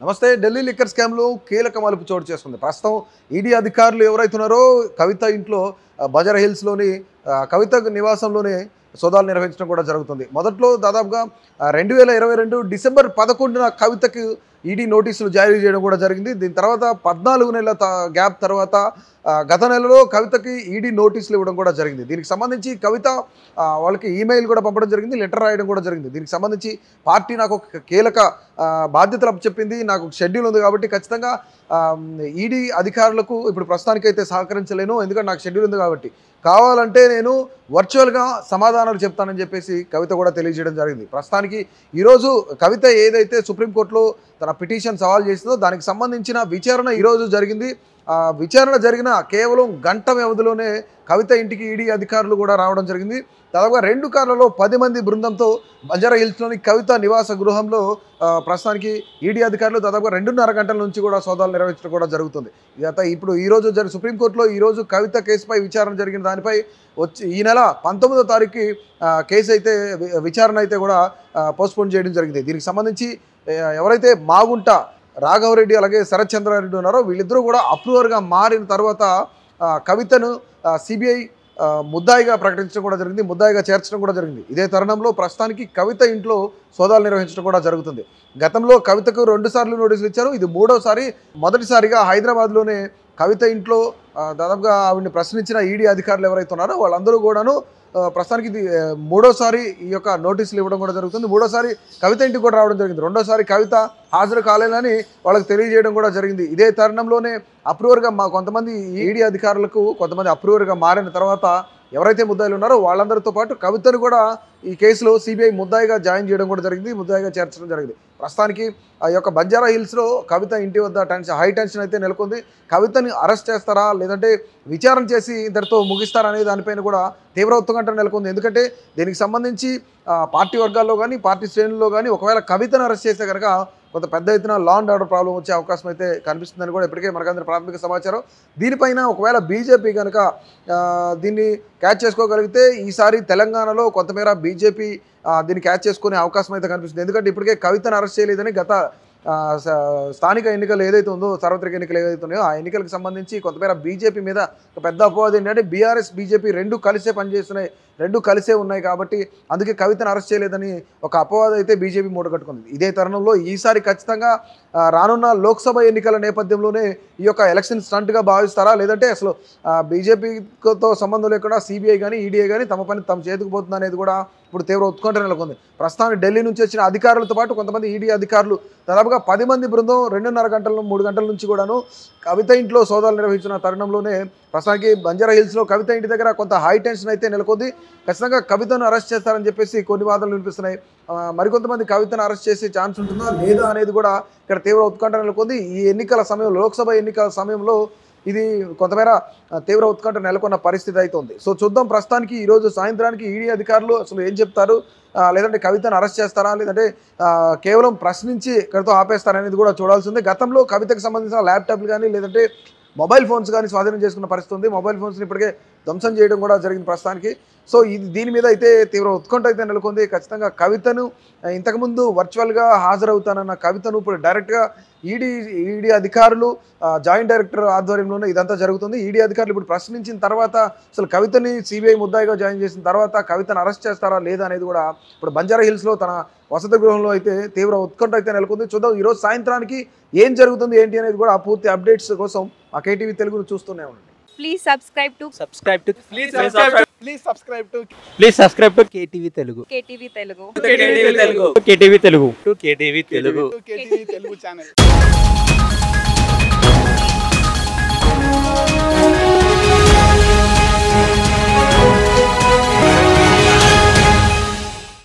నమస్తే ఢిల్లీ లిక్కర్ స్కామ్లో కీలక మలుపు చోటు చేసుకుంది ప్రస్తుతం ఈడీ అధికారులు ఎవరైతున్నారో కవిత ఇంట్లో ఆ, బజార్ హిల్స్లోని ఆ, కవిత నివాసంలోనే సోదాలు నిర్వహించడం కూడా జరుగుతుంది మొదట్లో దాదాపుగా రెండు వేల ఇరవై రెండు డిసెంబర్ పదకొండున కవితకు ఈడీ నోటీసులు జారీ చేయడం కూడా జరిగింది దీని తర్వాత పద్నాలుగు నెలల త- గ్యాప్ తర్వాత ఆ, గత నెలలో కవితకి ఈడీ నోటీసులు ఇవ్వడం కూడా జరిగింది దీనికి సంబంధించి కవిత ఆ, వాళ్ళకి ఈమెయిల్ కూడా పంపడం జరిగింది లెటర్ రాయడం కూడా జరిగింది దీనికి సంబంధించి పార్టీ నాకు ఒక కీలక ఆ, బాధ్యతలు చెప్పింది నాకు షెడ్యూల్ ఉంది కాబట్టి ఖచ్చితంగా ఈడీ అధికారులకు ఇప్పుడు ప్రస్తుతానికైతే సహకరించలేను ఎందుకంటే నాకు షెడ్యూల్ ఉంది కాబట్టి కావాలంటే నేను వర్చువల్గా సమాధానాలు చెప్తానని చెప్పేసి కవిత కూడా తెలియజేయడం జరిగింది ప్రస్తుతానికి ఈరోజు కవిత ఏదైతే సుప్రీంకోర్టులో తన పిటిషన్ సవాల్ చేసిందో దానికి సంబంధించిన విచారణ ఈరోజు జరిగింది ఆ విచారణ జరిగిన కేవలం గంట వ్యవధిలోనే కవిత ఇంటికి ఈడీ అధికారులు కూడా రావడం జరిగింది దాదాపుగా రెండు కార్లలో పది మంది బృందంతో బంజారా హిల్స్లోని కవిత నివాస గృహంలో ఆ, ప్రస్తుతానికి ఈడీ అధికారులు దాదాపుగా రెండున్నర గంటల నుంచి కూడా సోదాలు నిర్వహించడం కూడా జరుగుతుంది గత ఇప్పుడు ఈ రోజు జరి సుప్రీంకోర్టులో ఈ రోజు కవిత కేసుపై విచారణ జరిగిన దానిపై వచ్చి ఈ నెల పంతొమ్మిదో తారీఖుకి ఆ, కేసు అయితే వి- విచారణ అయితే కూడా పోస్ట్పోన్ చేయడం జరిగింది దీనికి సంబంధించి ఆ, ఎవరైతే మాగుంట రాఘవరెడ్డి అలాగే శరత్ చంద్రారెడ్డి ఉన్నారో వీళ్ళిద్దరూ కూడా అప్రూవర్గా మారిన తర్వాత ఆ, కవితను సిబిఐ ముద్దాయిగా ప్రకటించడం కూడా జరిగింది ముద్దాయిగా చేర్చడం కూడా జరిగింది ఇదే తరుణంలో ప్రస్తుతానికి కవిత ఇంట్లో సోదాలు నిర్వహించడం కూడా జరుగుతుంది గతంలో కవితకు రెండు సార్లు నోటీసులు ఇచ్చారు ఇది మూడోసారి మొదటిసారిగా హైదరాబాద్లోనే కవిత ఇంట్లో ఆ, దాదాపుగా ఆవిడని ప్రశ్నించిన ఈడీ అధికారులు ఎవరైతే ఉన్నారో వాళ్ళందరూ కూడాను ఆ, ప్రస్తుతానికి ఇది ఆ, మూడోసారి ఈ యొక్క నోటీసులు ఇవ్వడం కూడా జరుగుతుంది మూడోసారి కవిత ఇంటికి కూడా రావడం జరిగింది రెండోసారి కవిత హాజరు కాలేదని వాళ్ళకి తెలియజేయడం కూడా జరిగింది ఇదే తరుణంలోనే అప్రూవర్గా మా కొంతమంది ఈడీ అధికారులకు కొంతమంది అప్రూవర్గా మారిన తర్వాత ఎవరైతే ముద్దాయిలు ఉన్నారో వాళ్ళందరితో పాటు కవితను కూడా ఈ కేసులో సిబిఐ ముద్దాయిగా జాయిన్ చేయడం కూడా జరిగింది ముద్దాయిగా చేర్చడం జరిగింది ప్రస్తుతానికి ఆ యొక్క బంజారా హిల్స్లో కవిత ఇంటి వద్ద టెన్షన్ హై టెన్షన్ అయితే నెలకొంది కవితని అరెస్ట్ చేస్తారా లేదంటే విచారణ చేసి ఇద్దరితో ముగిస్తారా అనే దానిపైన కూడా తీవ్ర ఉత్కంఠ నెలకొంది ఎందుకంటే దీనికి సంబంధించి ఆ, పార్టీ వర్గాల్లో కానీ పార్టీ శ్రేణుల్లో కానీ ఒకవేళ కవితను అరెస్ట్ చేస్తే కనుక కొంత పెద్ద ఎత్తున లా అండ్ ఆర్డర్ ప్రాబ్లం వచ్చే అవకాశం అయితే కనిపిస్తుందని కూడా ఇప్పటికే మనకందరి ప్రాథమిక సమాచారం దీనిపైన ఒకవేళ బీజేపీ కనుక ఆ, దీన్ని క్యాచ్ చేసుకోగలిగితే ఈసారి తెలంగాణలో కొంతమేర బీజేపీ దీన్ని క్యాచ్ చేసుకునే అవకాశం అయితే కనిపిస్తుంది ఎందుకంటే ఇప్పటికే కవితను అరెస్ట్ చేయలేదని గత ఆ, స- స్థానిక ఎన్నికలు ఏదైతే ఉందో సార్వత్రిక ఎన్నికలు ఏదైతే ఉన్నాయో ఆ ఎన్నికలకు సంబంధించి కొంతమేర బీజేపీ మీద ఒక పెద్ద అపవాదం ఏంటంటే బీఆర్ఎస్ బీజేపీ రెండు కలిసే పనిచేస్తున్నాయి రెండు కలిసే ఉన్నాయి కాబట్టి అందుకే కవితను అరెస్ట్ చేయలేదని ఒక అపవాదం అయితే బీజేపీ మూటగట్టుకుంది ఇదే తరుణంలో ఈసారి ఖచ్చితంగా ఆ, రానున్న లోక్సభ ఎన్నికల నేపథ్యంలోనే ఈ యొక్క ఎలక్షన్ స్టంట్గా భావిస్తారా లేదంటే అసలు బీజేపీతో సంబంధం లేకుండా సిబిఐ కానీ ఈడీఐ కానీ తమ పని తమ చేతికి పోతుంది అనేది కూడా ఇప్పుడు తీవ్ర ఉత్కంఠ నెలకొంది ప్రస్తుతానికి ఢిల్లీ నుంచి వచ్చిన అధికారులతో పాటు కొంతమంది ఈడీ అధికారులు దాదాపుగా పది మంది బృందం రెండున్నర గంటల మూడు గంటల నుంచి కూడాను కవిత ఇంట్లో సోదాలు నిర్వహించిన తరుణంలోనే ప్రస్తుతానికి బంజారా హిల్స్లో కవిత ఇంటి దగ్గర కొంత హై టెన్షన్ అయితే నెలకొంది ఖచ్చితంగా కవితను అరెస్ట్ చేస్తారని చెప్పేసి కొన్ని వాదనలు వినిపిస్తున్నాయి ఆ, మరికొంతమంది కవితను అరెస్ట్ చేసే ఛాన్స్ ఉంటుందా లేదా అనేది కూడా ఇక్కడ తీవ్ర ఉత్కంఠ నెలకొంది ఈ ఎన్నికల సమయంలో లోక్సభ ఎన్నికల సమయంలో ఇది కొంతమేర ఆ, తీవ్ర ఉత్కంఠ నెలకొన్న పరిస్థితి అయితే ఉంది సో చూద్దాం ప్రస్తుతానికి ఈరోజు సాయంత్రానికి ఈడీ అధికారులు అసలు ఏం చెప్తారు ఆ, లేదంటే కవితను అరెస్ట్ చేస్తారా లేదంటే ఆ, కేవలం ప్రశ్నించి ఇక్కడితో ఆపేస్తారా అనేది కూడా చూడాల్సింది గతంలో కవితకు సంబంధించిన ల్యాప్టాప్లు కానీ లేదంటే మొబైల్ ఫోన్స్ కానీ స్వాధీనం చేసుకున్న పరిస్థితి ఉంది మొబైల్ ఫోన్స్ని ఇప్పటికే ధ్వంసం చేయడం కూడా జరిగింది ప్రస్తుతానికి సో ఇది దీని మీద అయితే తీవ్ర ఉత్కంఠ అయితే నెలకొంది ఖచ్చితంగా కవితను ఆ, ఇంతకుముందు వర్చువల్గా హాజరవుతానన్న కవితను ఇప్పుడు డైరెక్ట్గా ఈడీ ఈడీ అధికారులు ఆ, జాయింట్ డైరెక్టర్ ఆధ్వర్యంలోనే ఇదంతా జరుగుతుంది ఈడీ అధికారులు ఇప్పుడు ప్రశ్నించిన తర్వాత అసలు కవితని సిబిఐ ముద్దాయిగా జాయిన్ చేసిన తర్వాత కవితను అరెస్ట్ చేస్తారా లేదా అనేది కూడా ఇప్పుడు బంజారా హిల్స్లో తన వసతి గృహంలో అయితే తీవ్ర ఉత్కంఠ అయితే నెలకొంది చూద్దాం ఈరోజు సాయంత్రానికి ఏం జరుగుతుంది ఏంటి అనేది కూడా ఆ పూర్తి అప్డేట్స్ కోసం ఆ కేటీవీ తెలుగును చూస్తూనే ఉండండి Please subscribe to subscribe to Please subscribe to please subscribe to please subscribe to KTV Telugu KTV Telugu. KTV Telugu KTV Telugu to KTV Telugu KTV Telugu channel.